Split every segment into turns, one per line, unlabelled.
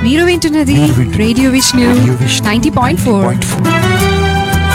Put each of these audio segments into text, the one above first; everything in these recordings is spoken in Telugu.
మీరు వింటున్నది
మీరు వింటున్నది
radio Vishnu
radio Vishnu
ninety point four
90.4.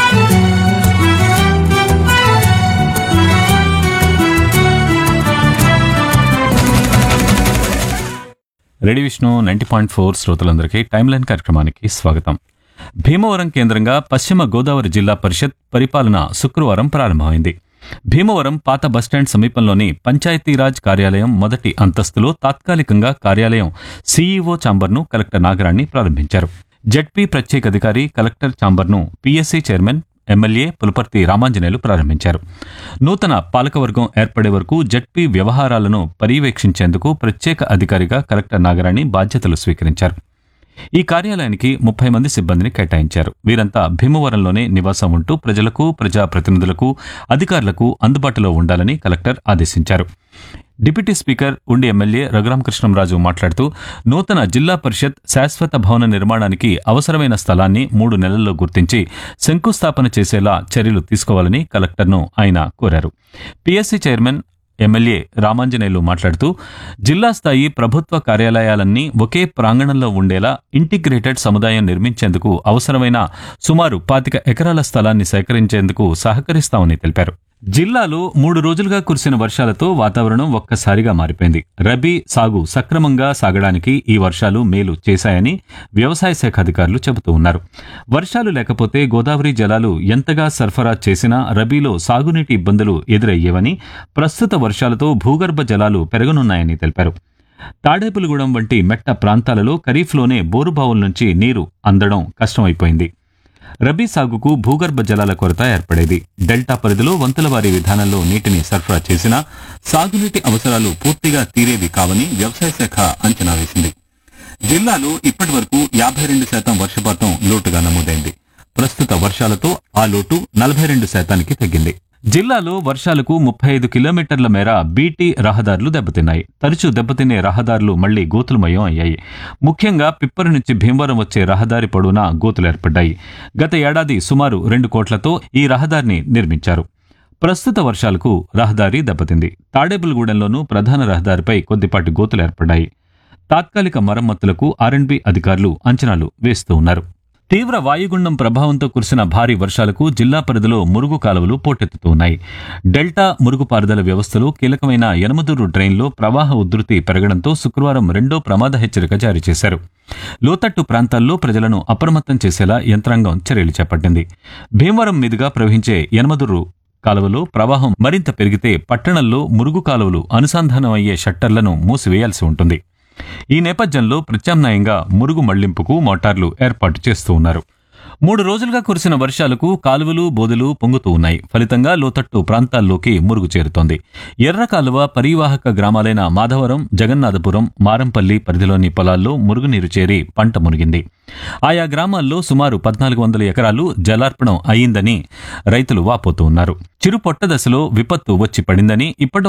Ready Vishnu ninety point four శ్రోతలందరికీ టైమ్ లైన్ కార్యక్రమానికి స్వాగతం భీమవరం కేంద్రంగా పశ్చిమ గోదావరి జిల్లా పరిషత్ పరిపాలన శుక్రవారం ప్రారంభమైంది భీమవరం పాత బస్టాండ్ సమీపంలోని పంచాయతీరాజ్ కార్యాలయం మొదటి అంతస్తులో తాత్కాలికంగా కార్యాలయం సీఈఓ ఛాంబర్ను కలెక్టర్ నాగరాణి ప్రారంభించారు జడ్పీ ప్రత్యేక అధికారి కలెక్టర్ ఛాంబర్ను PSC chairman MLA Pulaparthi Ramanjaneyulu ప్రారంభించారు నూతన పాలకవర్గం ఏర్పడే వరకు జడ్పీ వ్యవహారాలను పర్యవేక్షించేందుకు ప్రత్యేక అధికారిగా కలెక్టర్ నాగరాణి బాధ్యతలు స్వీకరించారు ఈ కార్యాలయానికి ముప్పై మంది సిబ్బందిని కేటాయించారు వీరంతా భీమవరంలోనే నివాసం ఉంటూ ప్రజలకు ప్రజాప్రతినిధులకు అధికారులకు అందుబాటులో ఉండాలని కలెక్టర్ ఆదేశించారు deputy speaker Undi MLA Raghuramakrishnamraju మాట్లాడుతూ నూతన జిల్లా పరిషత్ శాశ్వత భవన నిర్మాణానికి అవసరమైన స్థలాన్ని మూడు నెలల్లో గుర్తించి శంకుస్థాపన చేసేలా చర్యలు తీసుకోవాలని కలెక్టర్ను ఆయన కోరారు పీఎస్సీ చైర్మన్ ఎమ్మెల్యే రామాంజనేయులు మాట్లాడుతూ జిల్లా స్థాయి ప్రభుత్వ కార్యాలయాలన్నీ ఒకే ప్రాంగణంలో ఉండేలా ఇంటిగ్రేటెడ్ సముదాయం నిర్మించేందుకు అవసరమైన సుమారు పాతిక ఎకరాల స్థలాన్ని సేకరించేందుకు సహకరిస్తామని తెలిపారు జిల్లాలో మూడు రోజులుగా కురిసిన వర్షాలతో వాతావరణం ఒక్కసారిగా మారిపోయింది రబీ సాగు సక్రమంగా సాగడానికి ఈ వర్షాలు మేలు చేశాయని వ్యవసాయ శాఖ అధికారులు చెబుతూ ఉన్నారు వర్షాలు లేకపోతే గోదావరి జలాలు ఎంతగా సరఫరా చేసినా రబీలో సాగునీటి ఇబ్బందులు ఎదురయ్యేవని ప్రస్తుత వర్షాలతో భూగర్భ జలాలు పెరగనున్నాయని తెలిపారు తాడేపులగూడెం వంటి మెట్ట ప్రాంతాలలో ఖరీఫ్లోనే బోరుబావుల నుంచి నీరు అందడం కష్టమైపోయింది రబీ సాగుకు భూగర్భ జలాల కొరత ఏర్పడేది డెల్టా పరిధిలో వంతుల వారీ విధానంలో నీటిని సరఫరా చేసినా సాగునీటి అవసరాలు పూర్తిగా తీరేవి కావని వ్యవసాయ శాఖ అంచనా వేసింది జిల్లాలో ఇప్పటి వరకు యాభై రెండు శాతం వర్షపాతం లోటుగా నమోదైంది ప్రస్తుత వర్షాలతో ఆ లోటు నలభై రెండు శాతానికి తగ్గింది జిల్లాలో వర్షాలకు ముప్పై ఐదు కిలోమీటర్ల మేర బీటీ రహదారులు దెబ్బతిన్నాయి తరచూ దెబ్బతినే రహదారులు మళ్లీ గోతులమయం అయ్యాయి ముఖ్యంగా పిప్పరి నుంచి భీమవరం వచ్చే రహదారి పొడవునా గోతులు ఏర్పడ్డాయి గత ఏడాది సుమారు రెండు కోట్లతో ఈ రహదారిని నిర్మించారు ప్రస్తుత వర్షాలకు రహదారి దెబ్బతింది తాడేపులగూడెంలోనూ ప్రధాన రహదారిపై కొద్దిపాటి గోతులు ఏర్పడ్డాయి తాత్కాలిక మరమ్మతులకు ఆర్ఎండ్బి అధికారులు అంచనాలు వేస్తూ ఉన్నారు తీవ్ర వాయుగుండం ప్రభావంతో కురిసిన భారీ వర్షాలకు జిల్లా పరిధిలో మురుగు కాలువలు పోటెత్తుతూ ఉన్నాయి డెల్టా మురుగు పారుదల వ్యవస్థలో కీలకమైన యనమదూరు డ్రైన్లో ప్రవాహ ఉధృతి పెరగడంతో శుక్రవారం రెండో ప్రమాద హెచ్చరిక జారీ చేశారు లోతట్టు ప్రాంతాల్లో ప్రజలను అప్రమత్తం చేసేలా యంత్రాంగం చర్యలు చేపట్టింది భీమవరం మీదుగా ప్రవహించే యనమదూరు కాలువలో ప్రవాహం మరింత పెరిగితే పట్టణంలో మురుగు కాలువలు అనుసంధానమయ్యే షట్టర్లను మూసివేయాల్సి ఉంటుంది ఈ నేపథ్యంలో ప్రత్యామ్నాయంగా మురుగు మళ్లింపుకు మోటార్లు ఏర్పాటు చేస్తూ ఉన్నారు మూడు రోజులుగా కురిసిన వర్షాలకు కాలువలు బోదెలు పొంగుతూ ఉన్నాయి ఫలితంగా లోతట్టు ప్రాంతాల్లోకి మురుగు చేరుతోంది ఎర్ర కాలువ పరివాహక గ్రామాలైన మాధవరం జగన్నాథపురం మారంపల్లి పరిధిలోని పొలాల్లో మురుగునీరు చేరి పంట మునిగింది ఆయా గ్రామాల్లో సుమారు పద్నాలుగు వందల ఎకరాలు జలార్పణం అయిందని రైతులు వాపోతూ ఉన్నారు చిరు పొట్ట దశలో విపత్తు వచ్చి పడిందని ఇప్పటి